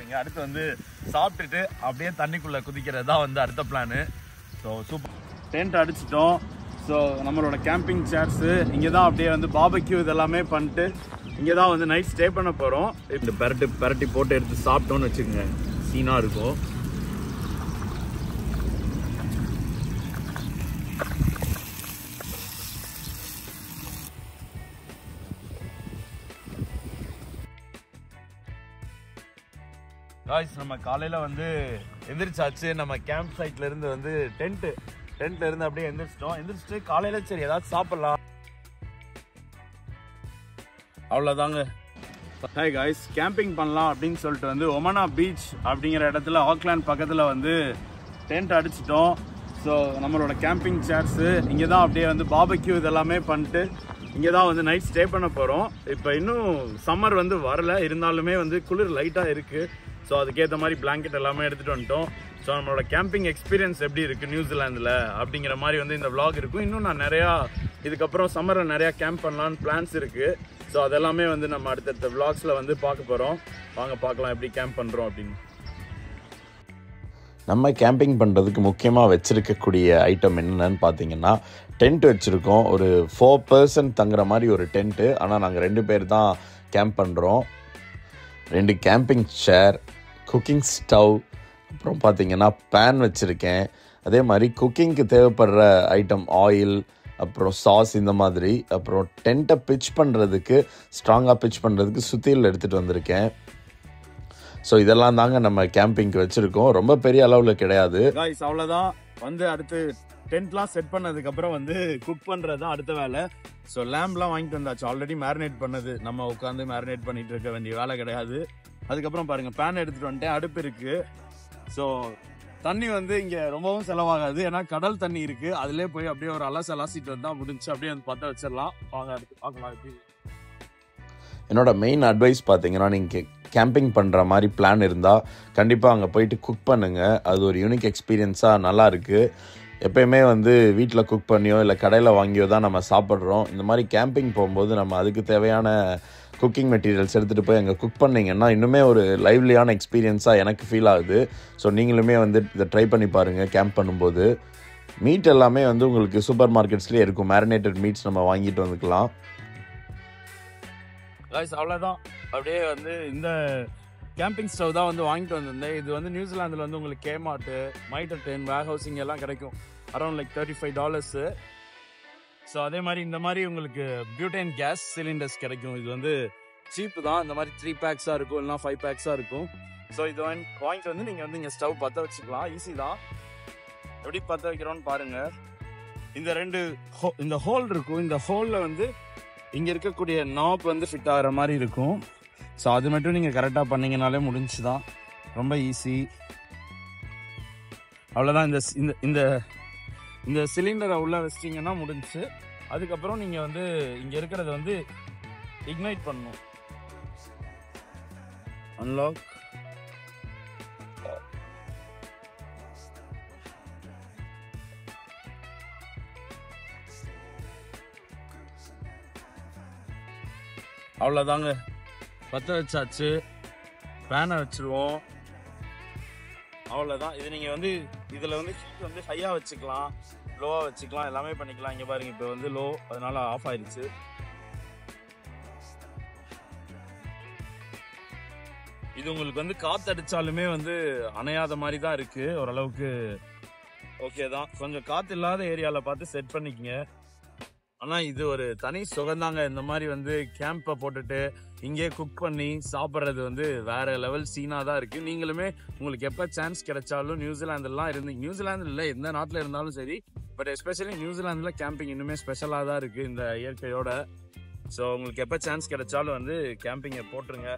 பார்த்துருப்பீங்க அடுத்து வந்து சாப்பிட்டுட்டு அப்படியே தண்ணிக்குள்ளே குதிக்கிறது தான் வந்து அடுத்த பிளானு ஸோ சூப்பர் டென்ட் அடிச்சிட்டோம் ஸோ நம்மளோட கேம்பிங் சேர்ஸு இங்கே தான் அப்படியே வந்து பாபக்யூ இதெல்லாமே பண்ணிட்டு இங்கே தான் வந்து நைட் ஸ்டே பண்ண போகிறோம் இந்த பெரட்டி பெரட்டி போட்டு எடுத்து சாப்பிட்டோன்னு வச்சுக்கோங்க சீனாக இருக்கும் காய்ஸ் நம்ம காலையில் வந்து எந்திரிச்சாச்சு நம்ம கேம்ப் சைட்ல இருந்து வந்து டென்ட்டு டென்ட்ல இருந்து அப்படியே எந்திரிச்சிட்டோம் எந்திரிச்சிட்டு காலையில சரி ஏதாவது சாப்பிடலாம் அவ்வளோதாங்க ஹாய் காய்ஸ் கேம்பிங் பண்ணலாம் அப்படின்னு சொல்லிட்டு வந்து ஒமனா பீச் அப்படிங்கிற இடத்துல ஆக்லாண்ட் பக்கத்தில் வந்து டென்ட் அடிச்சிட்டோம் ஸோ நம்மளோட கேம்பிங் சேர்ஸு இங்கே தான் அப்படியே வந்து பாபக்யூ இதெல்லாமே பண்ணிட்டு இங்கே தான் வந்து நைட் ஸ்டே பண்ண போகிறோம் இப்போ இன்னும் சம்மர் வந்து வரல இருந்தாலுமே வந்து குளிர் லைட்டாக இருக்குது ஸோ அதுக்கேற்ற மாதிரி பிளாங்கெட் எல்லாமே எடுத்துகிட்டு வந்துட்டோம் ஸோ நம்மளோட கேம்பிங் எக்ஸ்பீரியன்ஸ் எப்படி இருக்குது நியூசிலாந்தில் அப்படிங்கிற மாதிரி வந்து இந்த vlog இருக்கும் இன்னும் நான் நிறையா இதுக்கப்புறம் சம்மரில் நிறையா கேம்ப் பண்ணலான்னு பிளான்ஸ் இருக்குது ஸோ அதெல்லாமே வந்து நம்ம அடுத்தடுத்த விளாக்ஸில் வந்து பார்க்க போகிறோம் வாங்க பார்க்கலாம் எப்படி கேம்ப் பண்ணுறோம் அப்படின்னு நம்ம கேம்பிங் பண்ணுறதுக்கு முக்கியமாக வச்சுருக்கக்கூடிய ஐட்டம் என்னென்னு பார்த்தீங்கன்னா டென்ட் வச்சுருக்கோம் ஒரு ஃபோர் பர்சன்ட் தங்குற மாதிரி ஒரு டென்ட்டு ஆனால் நாங்கள் ரெண்டு பேர் தான் கேம்ப் பண்ணுறோம் ரெண்டு கேம்பிங் சேர் குக்கிங் ஸ்டவ் அப்புறம் பார்த்தீங்கன்னா பேன் வச்சுருக்கேன் அதே மாதிரி குக்கிங்க்கு தேவைப்படுற ஐட்டம் ஆயில் அப்புறம் சாஸ் இந்த மாதிரி அப்புறம் டென்ட்டை பிச் பண்ணுறதுக்கு ஸ்ட்ராங்காக பிச் பண்ணுறதுக்கு சுத்தியில் எடுத்துகிட்டு வந்திருக்கேன் ஸோ இதெல்லாம் தாங்க நம்ம கேம்பிங்க்கு வச்சுருக்கோம் ரொம்ப பெரிய அளவில் கிடையாது காய்ஸ் அவ்வளோதான் வந்து அடுத்து டென்ட்லாம் செட் பண்ணதுக்கப்புறம் வந்து குக் பண்ணுறது தான் அடுத்த வேலை ஸோ லேம்ப்லாம் வாங்கிட்டு வந்தாச்சு ஆல்ரெடி மேரினேட் பண்ணது நம்ம உட்காந்து மேரினேட் பண்ணிட்டு இருக்க வேண்டிய வேலை கிடையாது அதுக்கப்புறம் பாருங்க பேன் எடுத்துட்டு வந்துட்டேன் அடுப்பு இருக்கு ஸோ தண்ணி வந்து இங்கே ரொம்பவும் செலவாகாது ஏன்னா கடல் தண்ணி இருக்கு அதுலேயே போய் அப்படியே ஒரு அலச அலாசிட்டு வந்தா முடிஞ்சு அப்படியே வந்து பற்ற வச்சிடலாம் வாங்க அடுத்து பார்க்கலாம் எப்படி என்னோட மெயின் அட்வைஸ் பார்த்தீங்கன்னா நீங்கள் கேம்பிங் பண்ணுற மாதிரி பிளான் இருந்தால் கண்டிப்பாக அங்கே போயிட்டு குக் பண்ணுங்கள் அது ஒரு யூனிக் எக்ஸ்பீரியன்ஸாக நல்லா இருக்குது எப்பயுமே வந்து வீட்டில் குக் பண்ணியோ இல்லை கடையில் வாங்கியோ தான் நம்ம சாப்பிட்றோம் இந்த மாதிரி கேம்பிங் போகும்போது நம்ம அதுக்கு தேவையான குக்கிங் மெட்டீரியல்ஸ் எடுத்துகிட்டு போய் அங்கே குக் பண்ணிங்கன்னா இன்னுமே ஒரு லைவ்லியான எக்ஸ்பீரியன்ஸாக எனக்கு ஃபீல் ஆகுது ஸோ நீங்களுமே வந்து இதை ட்ரை பண்ணி பாருங்கள் கேம்ப் பண்ணும்போது மீட் எல்லாமே வந்து உங்களுக்கு சூப்பர் மார்க்கெட்ஸ்லேயே இருக்கும் மேரினேட்டட் மீட்ஸ் நம்ம வாங்கிட்டு வந்துக்கலாம் காய்ஸ் அவ்வளோதான் அப்படியே வந்து இந்த கேம்பிங் ஸ்டவ் தான் வந்து வாங்கிட்டு வந்திருந்தேன் இது வந்து நியூசிலாந்தில் வந்து உங்களுக்கு கேமார்ட்டு மைட்டர் டென் வேர் ஹவுசிங் எல்லாம் கிடைக்கும் around like thirty five dollars so அதே மாதிரி இந்த மாதிரி உங்களுக்கு பியூட்டைன் கேஸ் சிலிண்டர்ஸ் கிடைக்கும் இது வந்து சீப்பு தான் இந்த மாதிரி த்ரீ பேக்ஸாக இருக்கும் இல்லைனா ஃபைவ் பேக்ஸாக இருக்கும் ஸோ இது வாங்கி வாங்கிட்டு வந்து நீங்கள் வந்து இங்கே ஸ்டவ் பற்ற வச்சுக்கலாம் ஈஸி தான் எப்படி பற்ற வைக்கிறோன்னு பாருங்கள் இந்த ரெண்டு ஹோ இந்த ஹோல் இருக்கும் இந்த ஹோலில் வந்து இங்கே இருக்கக்கூடிய நாப் வந்து ஃபிட் ஆகிற மாதிரி இருக்கும் ஸோ அது மட்டும் நீங்கள் கரெக்டாக பண்ணீங்கனாலே முடிஞ்சு தான் ரொம்ப ஈஸி அவ்வளோதான் இந்த ஸ்- இந்த இந்த இந்த சிலிண்டரை உள்ளே வச்சிட்டிங்கன்னா முடிஞ்சுச்சு அதுக்கப்புறம் நீங்கள் வந்து இங்கே இருக்கிறத வந்து இக்னைட் பண்ணணும் அன்லாக் அவ்வளோதாங்க பற்ற வச்சாச்சு பேனை வச்சிருவோம் அவ்வளோதான் இது நீங்கள் வந்து இதில் வந்து ஹீட் வந்து ஹையாக வச்சுக்கலாம் லோவாக வச்சுக்கலாம் எல்லாமே பண்ணிக்கலாம் இங்கே பாருங்க இப்போ வந்து லோ அதனால ஆஃப் ஆயிடுச்சு இது உங்களுக்கு வந்து காத்து அடிச்சாலுமே வந்து அணையாத மாதிரி தான் இருக்கு ஓரளவுக்கு ஓகே தான் கொஞ்சம் காத்து இல்லாத ஏரியாவில் பார்த்து செட் பண்ணிக்கங்க ஆனால் இது ஒரு தனி சுகந்தாங்க இந்த மாதிரி வந்து கேம்பை போட்டுட்டு இங்கேயே குக் பண்ணி சாப்பிட்றது வந்து வேற லெவல் சீனாக தான் இருக்கு நீங்களுமே உங்களுக்கு எப்போ சான்ஸ் கிடைச்சாலும் நியூசிலாந்துலாம் இருந்து நியூசிலாந்து இல்லை எந்த நாட்டில் இருந்தாலும் சரி பட் எஸ்பெஷலி நியூசிலாந்தில் கேம்பிங் இன்னுமே ஸ்பெஷலாக தான் இருக்கு இந்த இயற்கையோட ஸோ உங்களுக்கு எப்போ சான்ஸ் கிடைச்சாலும் வந்து கேம்பிங்கை போட்டுருங்க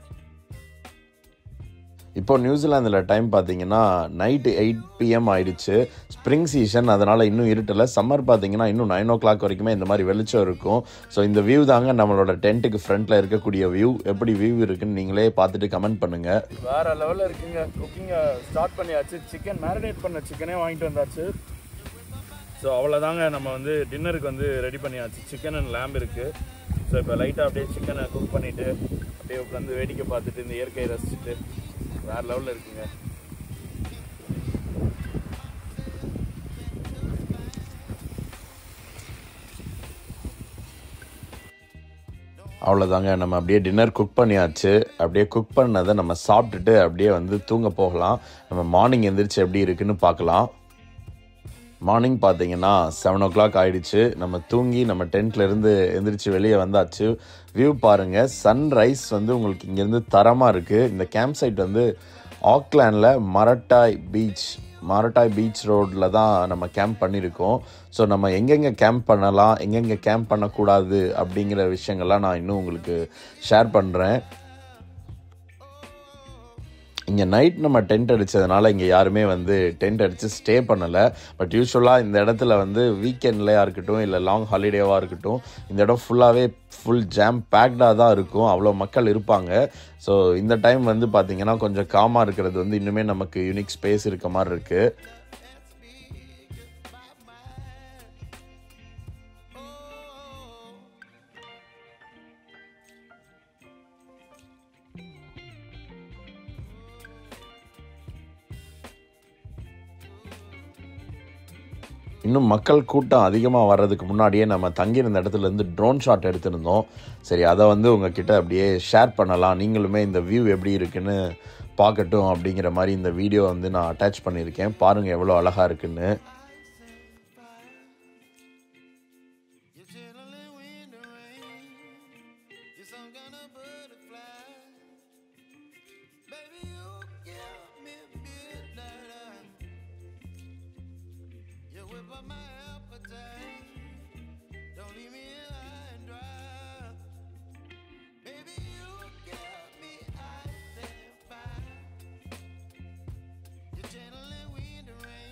இப்போ நியூசிலாந்தில் டைம் பார்த்தீங்கன்னா நைட்டு எயிட் பிஎம் ஆயிடுச்சு ஸ்ப்ரிங் சீசன் அதனால் இன்னும் இருட்டல சம்மர் பார்த்தீங்கன்னா இன்னும் நைன் ஓ கிளாக் வரைக்குமே இந்த மாதிரி வெளிச்சம் இருக்கும் ஸோ இந்த வியூ தாங்க நம்மளோட டென்ட்டுக்கு ஃப்ரண்ட்டில் இருக்கக்கூடிய வியூ எப்படி வியூ இருக்குன்னு நீங்களே பார்த்துட்டு கமெண்ட் பண்ணுங்கள் வேற லெவலில் இருக்குங்க குக்கிங்கை ஸ்டார்ட் பண்ணியாச்சு சிக்கன் மேரினேட் பண்ண சிக்கனே வாங்கிட்டு வந்தாச்சு ஸோ அவ்வளோதாங்க நம்ம வந்து டின்னருக்கு வந்து ரெடி பண்ணியாச்சு சிக்கன் அண்ட் லேம்ப் இருக்குது ஸோ இப்போ லைட்டாக அப்படியே சிக்கனை குக் பண்ணிவிட்டு அப்படியே உட்காந்து வேடிக்கை பார்த்துட்டு இந்த இயற்கையை ரசிச்சுட்டு வேற லெவலில் இருக்குங்க அவ்வளோதாங்க நம்ம அப்படியே டின்னர் குக் பண்ணியாச்சு அப்படியே குக் பண்ணதை நம்ம சாப்பிட்டுட்டு அப்படியே வந்து தூங்க போகலாம் நம்ம மார்னிங் எந்திரிச்சு எப்படி இருக்குன்னு பார்க்கலாம் மார்னிங் பார்த்தீங்கன்னா செவன் ஓ கிளாக் ஆயிடுச்சு நம்ம தூங்கி நம்ம டென்ட்ல இருந்து எந்திரிச்சு வெளியே வந்தாச்சு வியூ பாருங்க சன்ரைஸ் வந்து உங்களுக்கு இங்கேருந்து தரமாக இருக்குது இந்த கேம்ப் சைட் வந்து ஆக்லாண்டில் மரட்டாய் பீச் மரட்டாய் பீச் ரோட்டில் தான் நம்ம கேம்ப் பண்ணியிருக்கோம் ஸோ நம்ம எங்கெங்கே கேம்ப் பண்ணலாம் எங்கெங்கே கேம்ப் பண்ணக்கூடாது அப்படிங்கிற விஷயங்கள்லாம் நான் இன்னும் உங்களுக்கு ஷேர் பண்ணுறேன் இங்கே நைட் நம்ம டென்ட் அடித்ததுனால இங்கே யாருமே வந்து டென்ட் அடித்து ஸ்டே பண்ணலை பட் யூஸ்வலாக இந்த இடத்துல வந்து வீக்கெண்ட்லையாக இருக்கட்டும் இல்லை லாங் ஹாலிடேவாக இருக்கட்டும் இந்த இடம் ஃபுல்லாகவே ஃபுல் ஜாம் பேக்டாக தான் இருக்கும் அவ்வளோ மக்கள் இருப்பாங்க ஸோ இந்த டைம் வந்து பார்த்திங்கன்னா கொஞ்சம் காமாக இருக்கிறது வந்து இன்னுமே நமக்கு யூனிக் ஸ்பேஸ் இருக்க மாதிரி இருக்குது இன்னும் மக்கள் கூட்டம் அதிகமாக வர்றதுக்கு முன்னாடியே நம்ம தங்கியிருந்த இடத்துல இருந்து ட்ரோன் ஷாட் எடுத்திருந்தோம் சரி அதை வந்து உங்ககிட்ட அப்படியே ஷேர் பண்ணலாம் நீங்களுமே இந்த வியூ எப்படி இருக்குன்னு பார்க்கட்டும் அப்படிங்கிற மாதிரி இந்த வீடியோ வந்து நான் அட்டாச் பண்ணியிருக்கேன் பாருங்கள் எவ்வளோ அழகாக இருக்குன்னு You're channeling wind and rain. You're some kind of butterfly. Baby, you give me midnight. You whip up my appetite. Don't leave me high and dry. Baby, you give me ice and fire. You're channeling wind and rain.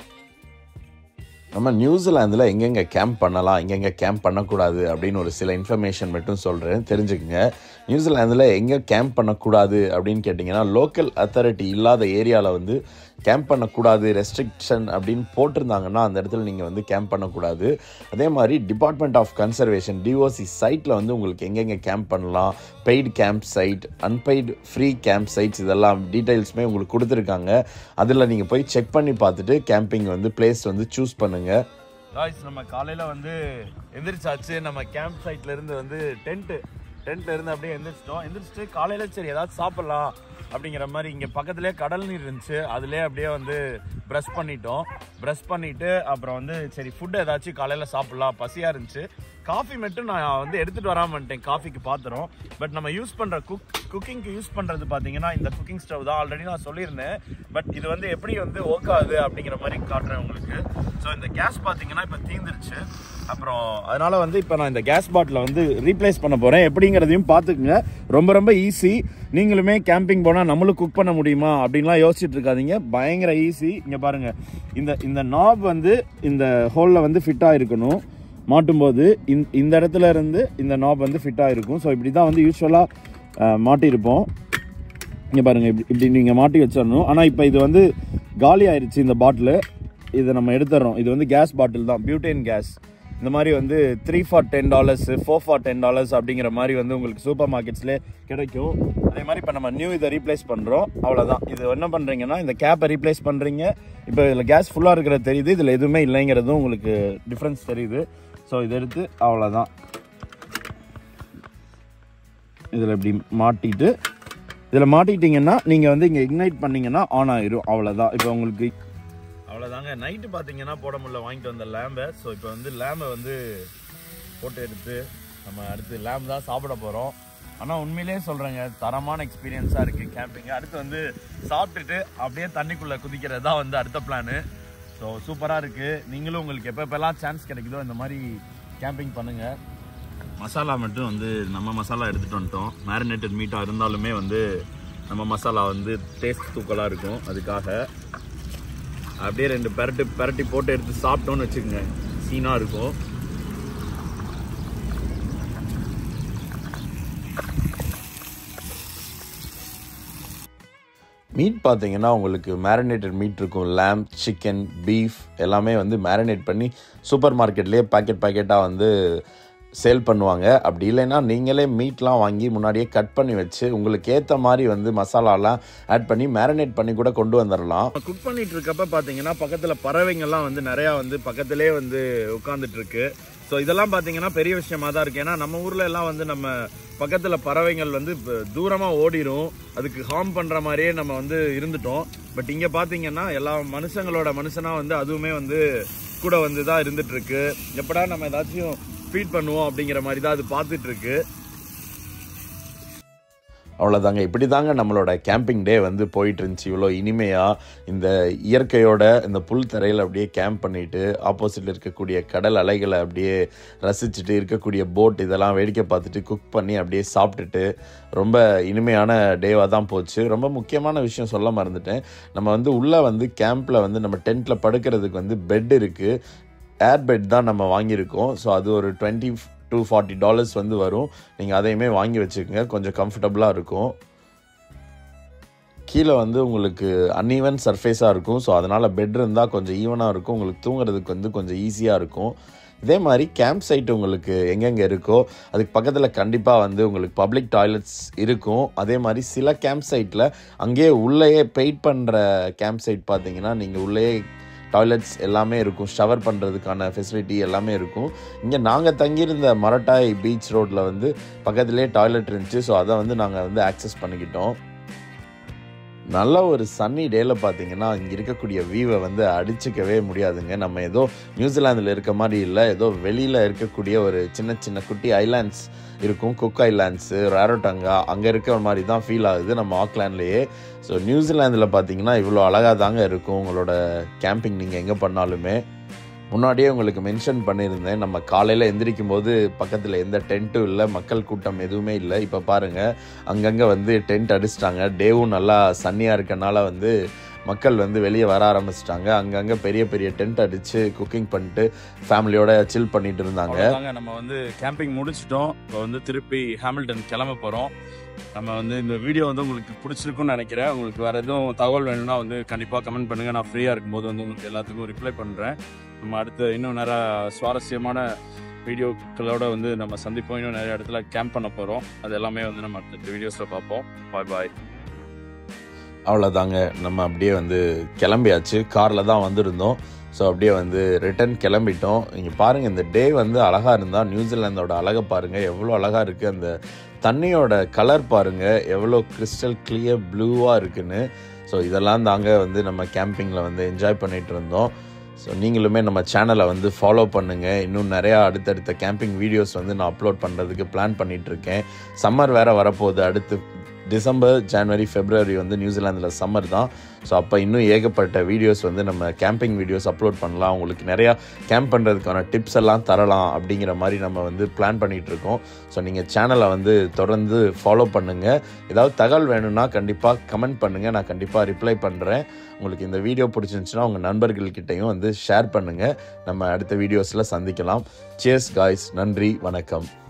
நம்ம நியூசிலாந்தில் எங்கெங்கே camp பண்ணலாம் எங்கெங்கே camp பண்ணக்கூடாது அப்படின்னு ஒரு சில information மட்டும் சொல்கிறேன் தெரிஞ்சுக்கங்க நியூசிலாந்தில் எங்கே கேம்ப் பண்ணக்கூடாது அப்படின்னு கேட்டிங்கன்னா லோக்கல் அத்தாரிட்டி இல்லாத ஏரியாவில் வந்து கேம்ப் பண்ணக்கூடாது ரெஸ்ட்ரிக்ஷன் அப்படின்னு போட்டிருந்தாங்கன்னா அந்த இடத்துல நீங்கள் வந்து கேம்ப் பண்ணக்கூடாது அதே மாதிரி டிபார்ட்மெண்ட் ஆஃப் கன்சர்வேஷன் டிஓசி சைட்டில் வந்து உங்களுக்கு எங்கெங்கே கேம்ப் பண்ணலாம் paid camp site unpaid free camp sites இதெல்லாம் டீட்டெயில்ஸுமே உங்களுக்கு கொடுத்துருக்காங்க அதில் நீங்கள் போய் செக் பண்ணி பார்த்துட்டு கேம்பிங் வந்து பிளேஸ் வந்து சூஸ் பண்ணுங்கள் காய்ஸ் நம்ம காலையில் வந்து எந்திரிச்சாச்சு நம்ம கேம்ப் சைட்ல இருந்து வந்து டென்ட்டு டென்ட்ல இருந்து அப்படியே எந்திரிச்சிட்டோம் எந்திரிச்சிட்டு காலையில் சரி ஏதாவது சாப்பிட்லாம் அப்படிங்கிற மாதிரி இங்கே பக்கத்துலேயே கடல் நீர் இருந்துச்சு அதுலேயே அப்படியே வந்து ப்ரஷ் பண்ணிட்டோம் ப்ரஷ் பண்ணிட்டு அப்புறம் வந்து சரி ஃபுட் ஏதாச்சும் காலையில் சாப்பிட்லாம் பசியாக இருந்துச்சு காஃபி மட்டும் நான் வந்து எடுத்துகிட்டு வராம வந்துட்டேன் காஃபிக்கு பாத்திரம் பட் நம்ம யூஸ் பண்ணுற குக் குக்கிங்க்கு யூஸ் பண்ணுறது பார்த்தீங்கன்னா இந்த குக்கிங் ஸ்டவ் தான் ஆல்ரெடி நான் சொல்லியிருந்தேன் பட் இது வந்து எப்படி வந்து ஒர்க் ஆகுது அப்படிங்கிற மாதிரி காட்டுறேன் உங்களுக்கு ஸோ இந்த கேஸ் பார்த்தீங்கன்னா இப்போ தீந்துருச்சு அப்புறம் அதனால வந்து இப்போ நான் இந்த கேஸ் பாட்டிலை வந்து ரீப்ளேஸ் பண்ண போகிறேன் எப்படிங்கிறதையும் பார்த்துக்குங்க ரொம்ப ரொம்ப ஈஸி நீங்களுமே கேம்பிங் போனால் நம்மளும் குக் பண்ண முடியுமா அப்படின்லாம் யோசிச்சுட்டு இருக்காதீங்க பயங்கர ஈஸி இங்கே பாருங்க இந்த இந்த நாப் வந்து இந்த ஹோலில் வந்து ஃபிட்டாக இருக்கணும் மாட்டும்போது இந்த இந்த இடத்துல இருந்து இந்த நாப் வந்து ஃபிட்டாக இருக்கும் ஸோ இப்படி தான் வந்து யூஸ்வலாக மாட்டியிருப்போம் இங்கே பாருங்கள் இப்படி இப்படி நீங்கள் மாட்டி வச்சிடணும் ஆனால் இப்போ இது வந்து காலி ஆயிருச்சு இந்த பாட்டில் இதை நம்ம எடுத்துடுறோம் இது வந்து கேஸ் பாட்டில் தான் பியூட்டேன் கேஸ் இந்த மாதிரி வந்து three for ten dollars four for ten dollars அப்படிங்கிற மாதிரி வந்து உங்களுக்கு சூப்பர் மார்க்கெட்ஸ்லேயே கிடைக்கும் அதே மாதிரி இப்போ நம்ம நியூ இதை ரீப்ளேஸ் பண்ணுறோம் அவ்வளோதான் இது என்ன பண்ணுறீங்கன்னா இந்த கேப்பை ரீப்ளேஸ் பண்ணுறீங்க இப்போ இதில் கேஸ் ஃபுல்லாக இருக்கிறது தெரியுது இதில் எதுவுமே இல்லைங்கிறதும் உங்களுக்கு டிஃப்ரென்ஸ் தெரியுது ஸோ இதை எடுத்து அவ்வளோதான் இதில் இப்படி மாட்டிட்டு இதில் மாட்டிட்டீங்கன்னா நீங்கள் வந்து இங்கே இக்னைட் பண்ணீங்கன்னா ஆன் ஆயிரும் அவ்வளோதான் இப்போ உங்களுக்கு அவ்வளோதாங்க நைட்டு பார்த்தீங்கன்னா போட முடியல வாங்கிட்டு வந்த லேம்பை ஸோ இப்போ வந்து லேம்பை வந்து போட்டு எடுத்து நம்ம அடுத்து லேம்ப் தான் சாப்பிட போகிறோம் ஆனால் உண்மையிலேயே சொல்கிறேங்க தரமான எக்ஸ்பீரியன்ஸாக இருக்குது கேம்பிங் அடுத்து வந்து சாப்பிட்டுட்டு அப்படியே தண்ணிக்குள்ளே குதிக்கிறது தான் வந்து அடுத்த பிளானு ஸோ சூப்பராக இருக்குது நீங்களும் உங்களுக்கு எப்போ எப்போல்லாம் சான்ஸ் கிடைக்குதோ இந்த மாதிரி கேம்பிங் பண்ணுங்கள் மசாலா மட்டும் வந்து நம்ம மசாலா எடுத்துகிட்டு வந்துட்டோம் மேரினேட்டட் மீட்டாக இருந்தாலுமே வந்து நம்ம மசாலா வந்து டேஸ்ட் தூக்கலாக இருக்கும் அதுக்காக அப்படியே ரெண்டு பெரட்டு பெரட்டி போட்டு எடுத்து சாப்பிட்டோம்னு வச்சுக்கோங்க சீனாக இருக்கும் மீட் பார்த்தீங்கன்னா உங்களுக்கு மேரினேட்டட் மீட் இருக்கும் லேம் சிக்கன் பீஃப் எல்லாமே வந்து மேரினேட் பண்ணி சூப்பர் மார்க்கெட்லேயே பாக்கெட் பாக்கெட்டாக வந்து சேல் பண்ணுவாங்க அப்படி இல்லைன்னா நீங்களே மீட்லாம் வாங்கி முன்னாடியே கட் பண்ணி வச்சு உங்களுக்கு ஏற்ற மாதிரி வந்து மசாலாலாம் ஆட் பண்ணி மேரினேட் பண்ணி கூட கொண்டு வந்துடலாம் குக் பண்ணிட்டு இருக்கப்ப பார்த்தீங்கன்னா பக்கத்தில் பறவைங்கள்லாம் வந்து நிறையா வந்து பக்கத்திலே வந்து உட்காந்துட்டு இருக்கு ஸோ இதெல்லாம் பார்த்தீங்கன்னா பெரிய விஷயமா தான் இருக்கு ஏன்னா நம்ம ஊர்ல எல்லாம் வந்து நம்ம பக்கத்தில் பறவைகள் வந்து தூரமாக ஓடிரும் அதுக்கு ஹார்ம் பண்ணுற மாதிரியே நம்ம வந்து இருந்துட்டோம் பட் இங்கே பார்த்தீங்கன்னா எல்லா மனுஷங்களோட மனுஷனா வந்து அதுவுமே வந்து கூட வந்து தான் இருந்துட்டு இருக்கு எப்படா நம்ம ஏதாச்சும் ஃபீட் பண்ணுவோம் அப்படிங்கிற மாதிரி தான் அது பார்த்துட்டு இருக்கு அவ்வளோதாங்க இப்படி தாங்க நம்மளோட கேம்பிங் டே வந்து போயிட்டு இருந்துச்சு இவ்வளோ இனிமையாக இந்த இயற்கையோட இந்த புல் தரையில் அப்படியே கேம்ப் பண்ணிட்டு ஆப்போசிட்டில் இருக்கக்கூடிய கடல் அலைகளை அப்படியே ரசிச்சுட்டு இருக்கக்கூடிய போட் இதெல்லாம் வேடிக்கை பார்த்துட்டு குக் பண்ணி அப்படியே சாப்பிட்டுட்டு ரொம்ப இனிமையான டேவாக தான் போச்சு ரொம்ப முக்கியமான விஷயம் சொல்ல மறந்துட்டேன் நம்ம வந்து உள்ளே வந்து கேம்பில் வந்து நம்ம டென்ட்டில் படுக்கிறதுக்கு வந்து பெட் இருக்குது ஏர் பெட் தான் நம்ம வாங்கியிருக்கோம் ஸோ அது ஒரு டுவெண்ட்டி டூ ஃபார்ட்டி டாலர்ஸ் வந்து வரும் நீங்கள் அதையுமே வாங்கி வச்சுக்கோங்க கொஞ்சம் கம்ஃபர்டபுளாக இருக்கும் கீழே வந்து உங்களுக்கு அன்ஈவன் சர்ஃபேஸாக இருக்கும் ஸோ அதனால் பெட் இருந்தால் கொஞ்சம் ஈவனாக இருக்கும் உங்களுக்கு தூங்குறதுக்கு வந்து கொஞ்சம் ஈஸியாக இருக்கும் இதே மாதிரி கேம்ப் சைட் உங்களுக்கு எங்கெங்கே இருக்கோ அதுக்கு பக்கத்தில் கண்டிப்பாக வந்து உங்களுக்கு பப்ளிக் டாய்லெட்ஸ் இருக்கும் அதே மாதிரி சில கேம்ப் சைட்டில் அங்கேயே உள்ளேயே பெயிட் பண்ணுற கேம்ப் சைட் பார்த்தீங்கன்னா நீங்கள் உள்ளேயே டாய்லெட்ஸ் எல்லாமே இருக்கும் ஷவர் பண்ணுறதுக்கான ஃபெசிலிட்டி எல்லாமே இருக்கும் இங்கே நாங்கள் தங்கியிருந்த மரட்டாய் பீச் ரோட்டில் வந்து பக்கத்துலேயே டாய்லெட் இருந்துச்சு ஸோ அதை வந்து நாங்கள் வந்து ஆக்சஸ் பண்ணிக்கிட்டோம் நல்ல ஒரு சன்னி டேல பார்த்தீங்கன்னா இங்கே இருக்கக்கூடிய வியூவை வந்து அடிச்சுக்கவே முடியாதுங்க நம்ம ஏதோ நியூசிலாந்தில் இருக்க மாதிரி இல்லை ஏதோ வெளியில் இருக்கக்கூடிய ஒரு சின்ன சின்ன குட்டி ஐலாண்ட்ஸ் இருக்கும் குக் ஐலாண்ட்ஸு ரேரோட்டங்கா அங்கே இருக்கிற மாதிரி தான் ஃபீல் ஆகுது நம்ம ஆக்லாண்ட்லேயே ஸோ நியூசிலாந்தில் பார்த்தீங்கன்னா இவ்வளோ அழகாக தாங்க இருக்கும் உங்களோட கேம்பிங் நீங்கள் எங்கே பண்ணாலுமே முன்னாடியே உங்களுக்கு மென்ஷன் பண்ணியிருந்தேன் நம்ம காலையில் எந்திரிக்கும் போது பக்கத்தில் எந்த டென்ட்டும் இல்லை மக்கள் கூட்டம் எதுவுமே இல்லை இப்போ பாருங்கள் அங்கங்கே வந்து டென்ட் அடிச்சிட்டாங்க டேவும் நல்லா சன்னியாக இருக்கனால வந்து மக்கள் வந்து வெளியே வர ஆரம்பிச்சிட்டாங்க அங்கங்கே பெரிய பெரிய டென்ட் அடித்து குக்கிங் பண்ணிட்டு ஃபேமிலியோட சில் பண்ணிட்டு இருந்தாங்க அவ்வளோதாங்க நம்ம வந்து கேம்பிங் முடிச்சிட்டோம் இப்போ வந்து திருப்பி ஹாமில்டன் கிளம்ப போகிறோம் நம்ம வந்து இந்த வீடியோ வந்து உங்களுக்கு பிடிச்சிருக்கும்னு நினைக்கிறேன் உங்களுக்கு வேறு எதுவும் தகவல் வேணும்னா வந்து கண்டிப்பாக கமெண்ட் பண்ணுங்கள் நான் ஃப்ரீயாக இருக்கும்போது வந்து உங்களுக்கு எல்லாத்துக்கும் ரிப்ளை பண்ணுறேன் நம்ம அடுத்து இன்னும் நிறைய சுவாரஸ்யமான வீடியோக்களோட வந்து நம்ம சந்திப்போம் இன்னும் நிறைய இடத்துல கேம்ப் பண்ண போகிறோம் அது எல்லாமே வந்து நம்ம அடுத்த வீடியோஸில் பார்ப்போம் பாய் பாய் அவ்வளோதாங்க நம்ம அப்படியே வந்து கிளம்பியாச்சு காரில் தான் வந்திருந்தோம் ஸோ அப்படியே வந்து ரிட்டர்ன் கிளம்பிட்டோம் இங்கே பாருங்கள் இந்த டே வந்து அழகாக இருந்தால் நியூசிலாந்தோட அழகை பாருங்கள் எவ்வளோ அழகாக இருக்குது அந்த தண்ணியோட கலர் பாருங்கள் எவ்வளோ கிறிஸ்டல் கிளியர் ப்ளூவாக இருக்குன்னு ஸோ இதெல்லாம் தாங்க வந்து நம்ம கேம்பிங்கில் வந்து என்ஜாய் பண்ணிகிட்டு இருந்தோம் ஸோ நீங்களுமே நம்ம சேனலை வந்து ஃபாலோ பண்ணுங்கள் இன்னும் நிறையா அடுத்தடுத்த கேம்பிங் வீடியோஸ் வந்து நான் அப்லோட் பண்ணுறதுக்கு பிளான் பண்ணிகிட்ருக்கேன் சம்மர் வேறு வரப்போகுது அடுத்து டிசம்பர் ஜனவரி ஃபெப்ரவரி வந்து நியூசிலாந்தில் சம்மர் தான் ஸோ அப்போ இன்னும் ஏகப்பட்ட வீடியோஸ் வந்து நம்ம கேம்பிங் வீடியோஸ் அப்லோட் பண்ணலாம் உங்களுக்கு நிறையா கேம்ப் பண்ணுறதுக்கான டிப்ஸ் எல்லாம் தரலாம் அப்படிங்கிற மாதிரி நம்ம வந்து பிளான் பண்ணிகிட்டு இருக்கோம் ஸோ நீங்கள் சேனலை வந்து தொடர்ந்து ஃபாலோ பண்ணுங்கள் ஏதாவது தகவல் வேணும்னா கண்டிப்பாக கமெண்ட் பண்ணுங்கள் நான் கண்டிப்பாக ரிப்ளை பண்ணுறேன் உங்களுக்கு இந்த வீடியோ பிடிச்சிருந்துச்சுன்னா உங்கள் நண்பர்கள்கிட்டையும் வந்து ஷேர் பண்ணுங்கள் நம்ம அடுத்த வீடியோஸில் சந்திக்கலாம் சேஸ் காய்ஸ் நன்றி வணக்கம்